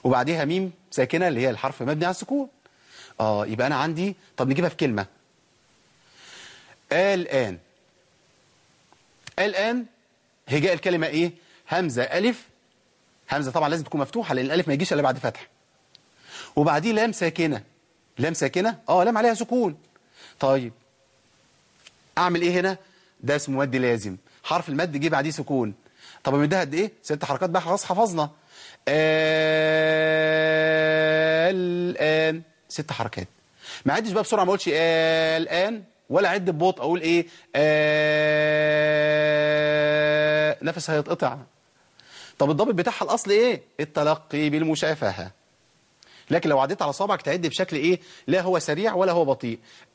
وبعديها ميم ساكنة اللي هي الحرف مبني على السكون اه يبقى انا عندي طب نجيبها في كلمة الآن الآن هجاء الكلمة ايه همزة ألف همزة طبعا لازم تكون مفتوحة لأن الألف ما يجيش إلا بعد فتح وبعديه لام ساكنة لام ساكنة اه لام عليها سكون طيب أعمل إيه هنا ده اسمه مد لازم حرف المد جه بعديه سكون طب امدها قد إيه ست حركات بقى خلاص حفظنا الآن ست حركات ما عدش بقى بسرعة ما اقولش الآن ولا عد ببطء أقول إيه آه نفس هيتقطع طب الضابط بتاعها الأصل إيه التلقي بالمشافهة لكن لو عديت على صابعك تعد بشكل إيه لا هو سريع ولا هو بطيء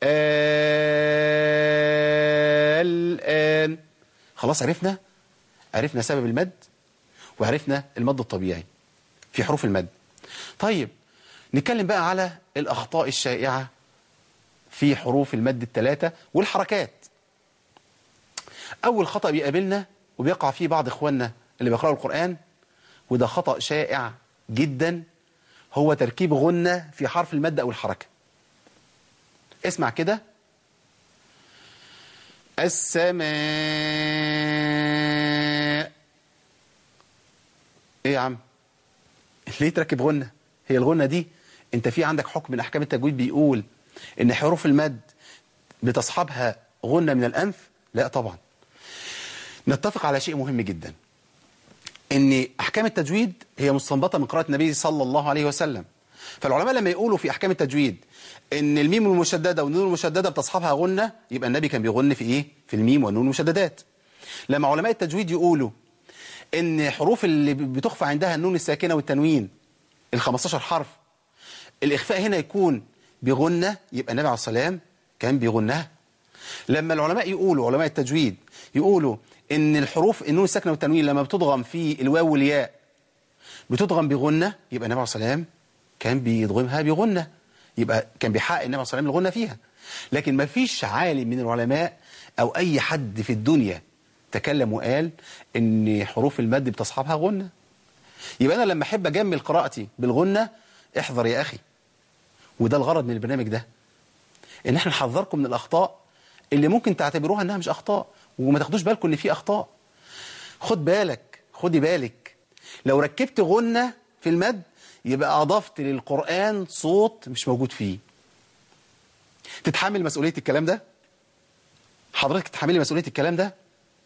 آه الآن خلاص عرفنا عرفنا سبب المد وعرفنا المد الطبيعي في حروف المد طيب نتكلم بقى على الأخطاء الشائعة في حروف المد الثلاثة والحركات أول خطأ بيقابلنا وبيقع فيه بعض إخواننا اللي بيقرأوا القرآن وده خطأ شائع جدا هو تركيب غنة في حرف المد أو الحركة اسمع كده السماء ايه يا عم ليه تركب غنة هي الغنة دي انت في عندك حكم من احكام التجويد بيقول ان حروف المد بتصحبها غنة من الانف لا طبعا نتفق على شيء مهم جدا ان احكام التجويد هي مستنبطه من قراءه النبي صلى الله عليه وسلم فالعلماء لما يقولوا في احكام التجويد ان الميم المشدده والنون المشدده بتصحبها غنه يبقى النبي كان بيغن في ايه في الميم والنون المشددات لما علماء التجويد يقولوا ان حروف اللي بتخفى عندها النون الساكنه والتنوين ال 15 حرف الاخفاء هنا يكون بغنه يبقى النبي عليه الصلاه والسلام كان بيغنها لما العلماء يقولوا علماء التجويد يقولوا ان الحروف النون الساكنه والتنوين لما بتضغم في الواو والياء بتضغم بغنه يبقى النبي عليه الصلاه والسلام كان بيضغمها بغنه يبقى كان بيحقق النبي عليه الصلاه والسلام الغنه فيها لكن ما فيش عالم من العلماء او اي حد في الدنيا تكلم وقال ان حروف المد بتصحبها غنه يبقى انا لما احب اجمل قراءتي بالغنه احذر يا اخي وده الغرض من البرنامج ده ان احنا نحذركم من الاخطاء اللي ممكن تعتبروها انها مش اخطاء وما تاخدوش بالكم ان في اخطاء خد بالك خدي بالك لو ركبت غنة في المد يبقى اضفت للقرآن صوت مش موجود فيه تتحمل مسؤولية الكلام ده حضرتك تتحملي مسؤولية الكلام ده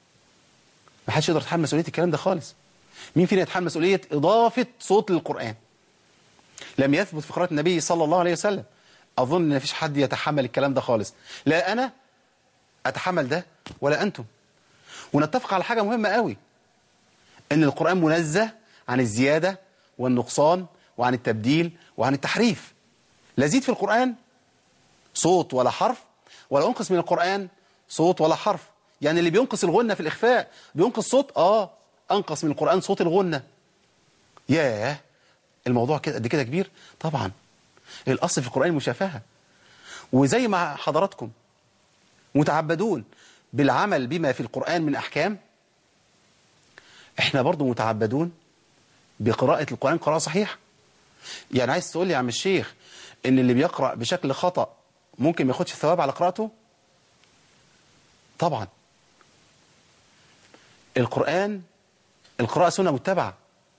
ما حدش يقدر يتحمل مسؤولية الكلام ده خالص مين فينا يتحمل مسؤولية إضافة صوت للقرآن لم يثبت في قراءة النبي صلى الله عليه وسلم أظن أن مفيش حد يتحمل الكلام ده خالص لا أنا أتحمل ده ولا أنتم ونتفق على حاجة مهمة قوي أن القرآن منزه عن الزيادة والنقصان وعن التبديل وعن التحريف لا زيد في القرآن صوت ولا حرف ولا أنقص من القرآن صوت ولا حرف يعني اللي بينقص الغنة في الإخفاء بينقص صوت آه أنقص من القرآن صوت الغنة ياه الموضوع كده قد كده كبير طبعا الأصل في القرآن المشافهة وزي ما حضراتكم متعبدون بالعمل بما في القرآن من أحكام احنا برضو متعبدون بقراءة القرآن قراءة صحيحة يعني عايز تقول لي يا عم الشيخ ان اللي بيقرأ بشكل خطأ ممكن ما ياخدش الثواب على قراءته طبعا القرآن القراءة سنة متبعة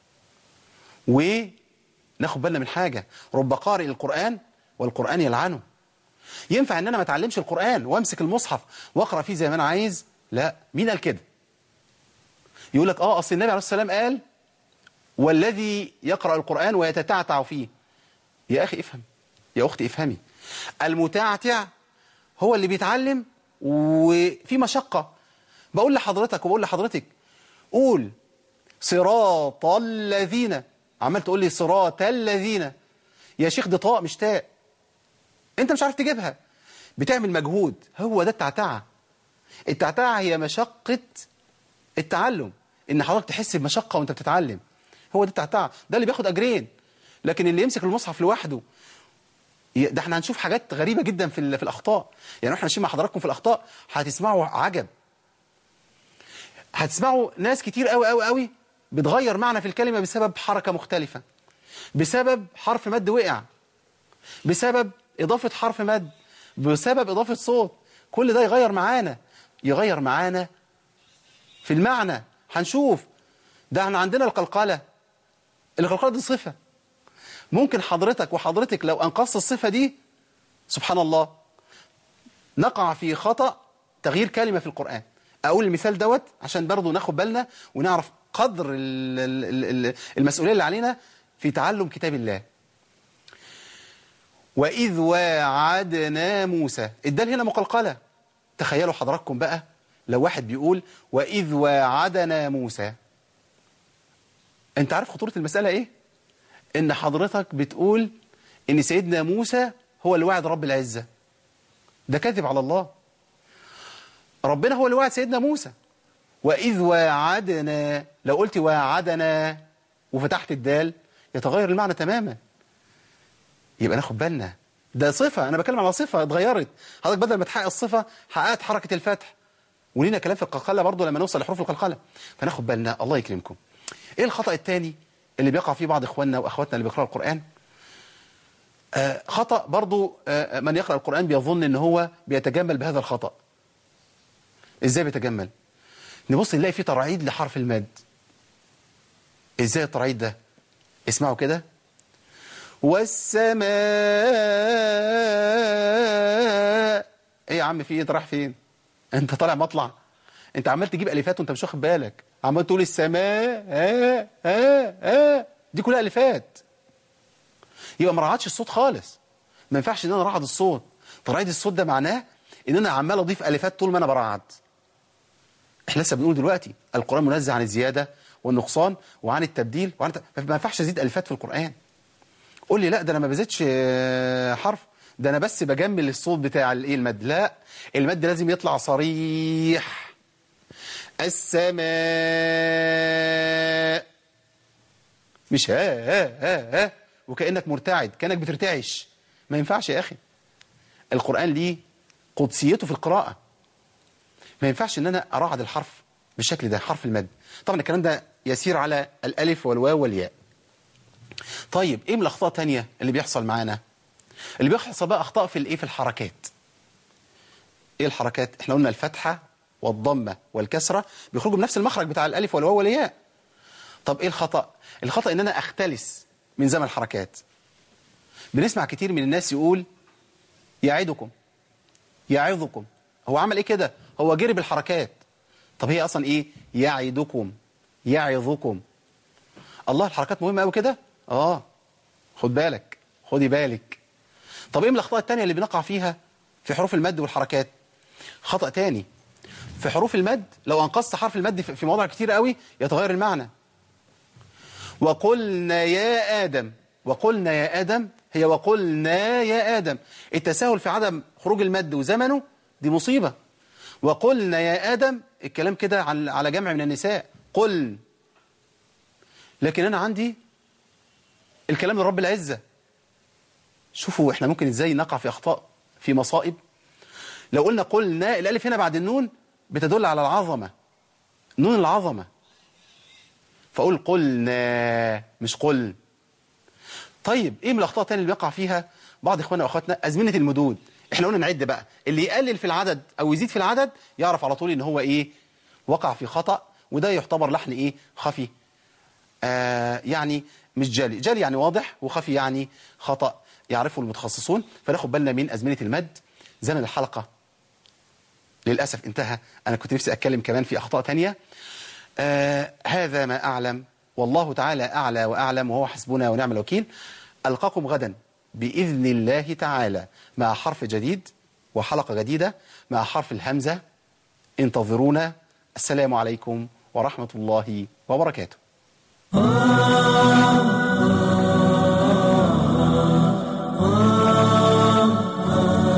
وناخد بالنا من حاجة رب قارئ القرآن والقرآن يلعنه ينفع ان انا ما اتعلمش القرآن وامسك المصحف واقرأ فيه زي ما انا عايز لا مين قال كده يقول لك اه اصل النبي عليه الصلاة والسلام قال والذي يقرأ القرآن ويتتعتع فيه يا اخي افهم يا اختي افهمي المتعتع هو اللي بيتعلم وفي مشقة بقول لحضرتك وبقول لحضرتك قول صراط الذين عمال تقول لي صراط الذين يا شيخ دي طاء مش تاء انت مش عارف تجيبها بتعمل مجهود هو ده التعتعة التعتعة هي مشقة التعلم ان حضرتك تحس بمشقة وانت بتتعلم هو ده التعتعة ده اللي بياخد اجرين لكن اللي يمسك المصحف لوحده ده احنا هنشوف حاجات غريبة جدا في في الاخطاء يعني احنا ماشيين مع حضراتكم في الاخطاء هتسمعوا عجب هتسمعوا ناس كتير قوي قوي قوي بتغير معنى في الكلمة بسبب حركة مختلفة بسبب حرف مد وقع بسبب إضافة حرف مد بسبب إضافة صوت كل ده يغير معانا يغير معانا في المعنى هنشوف ده احنا عندنا القلقلة القلقلة دي صفة ممكن حضرتك وحضرتك لو أنقصت الصفة دي سبحان الله نقع في خطأ تغيير كلمة في القرآن أقول المثال دوت عشان برضو ناخد بالنا ونعرف قدر ال- ال- ال- المسؤولية اللي علينا في تعلم كتاب الله وإذ واعدنا موسى الدال هنا مقلقلة تخيلوا حضراتكم بقى لو واحد بيقول وإذ واعدنا موسى أنت عارف خطورة المسألة إيه؟ إن حضرتك بتقول إن سيدنا موسى هو اللي وعد رب العزة ده كذب على الله ربنا هو اللي وعد سيدنا موسى وإذ واعدنا لو قلت واعدنا وفتحت الدال يتغير المعنى تماما يبقى ناخد بالنا ده صفة أنا بتكلم على صفة اتغيرت حضرتك بدل ما تحقق الصفة حققت حركة الفتح ولينا كلام في القلقلة برضه لما نوصل لحروف القلقلة فناخد بالنا الله يكرمكم إيه الخطأ الثاني اللي بيقع فيه بعض إخواننا وأخواتنا اللي بيقرأوا القرآن آه خطأ برضه آه من يقرأ القرآن بيظن إن هو بيتجمل بهذا الخطأ إزاي بيتجمل نبص نلاقي فيه ترعيد لحرف المد إزاي الترعيد ده اسمعوا كده والسماء ايه يا عم في ايه انت رايح فين انت طالع مطلع انت عمال تجيب الفات وانت مش واخد بالك عمال تقول السماء آه آه آه دي كلها الفات يبقى ما رعدش الصوت خالص ما ينفعش ان انا ارعد الصوت ترعيد الصوت ده معناه ان انا عمال اضيف الفات طول ما انا برعد احنا لسه بنقول دلوقتي القران منزه عن الزياده والنقصان وعن التبديل وعن الت... ما ينفعش ازيد الفات في القران قول لي لا ده انا ما بزيدش آه، حرف ده انا بس بجمل الصوت بتاع الايه المد لا المد لازم يطلع صريح السماء مش ها ها ها ها وكانك مرتعد كانك بترتعش ما ينفعش يا اخي القران ليه قدسيته في القراءه ما ينفعش ان انا ارعد الحرف بالشكل ده حرف المد طبعا الكلام ده يسير على الالف والواو والياء طيب ايه من الاخطاء الثانيه اللي بيحصل معانا اللي بيحصل بقى اخطاء في الايه في الحركات ايه الحركات احنا قلنا الفتحه والضمه والكسره بيخرجوا بنفس المخرج بتاع الالف والواو والياء طب ايه الخطا الخطا ان انا اختلس من زمن الحركات بنسمع كتير من الناس يقول يعدكم يعظكم هو عمل ايه كده هو جري بالحركات طب هي اصلا ايه يعدكم يعظكم الله الحركات مهمه قوي كده اه خد بالك خدي بالك طب ايه من الاخطاء التانية اللي بنقع فيها في حروف المد والحركات خطأ تاني في حروف المد لو انقصت حرف المد في في مواضع كتير قوي يتغير المعنى وقلنا يا آدم وقلنا يا آدم هي وقلنا يا آدم التساهل في عدم خروج المد وزمنه دي مصيبة وقلنا يا آدم الكلام كده عن- على جمع من النساء قل لكن أنا عندي الكلام لرب العزة شوفوا احنا ممكن ازاي نقع في أخطاء في مصائب لو قلنا قلنا الألف هنا بعد النون بتدل على العظمة نون العظمة فأقول قلنا مش قل طيب ايه من الاخطاء الثانيه اللي بيقع فيها بعض اخواننا واخواتنا ازمنه المدود احنا قلنا نعد بقى اللي يقلل في العدد او يزيد في العدد يعرف على طول ان هو ايه وقع في خطا وده يعتبر لحن ايه خفي آه يعني مش جالي جالي يعني واضح وخفي يعني خطا يعرفه المتخصصون فناخد بالنا من ازمنه المد زمن الحلقه للاسف انتهى انا كنت نفسي اتكلم كمان في اخطاء ثانيه آه هذا ما أعلم والله تعالى أعلى وأعلم وهو حسبنا ونعم الوكيل ألقاكم غدا بإذن الله تعالى مع حرف جديد وحلقة جديدة مع حرف الهمزة انتظرونا السلام عليكم ورحمة الله وبركاته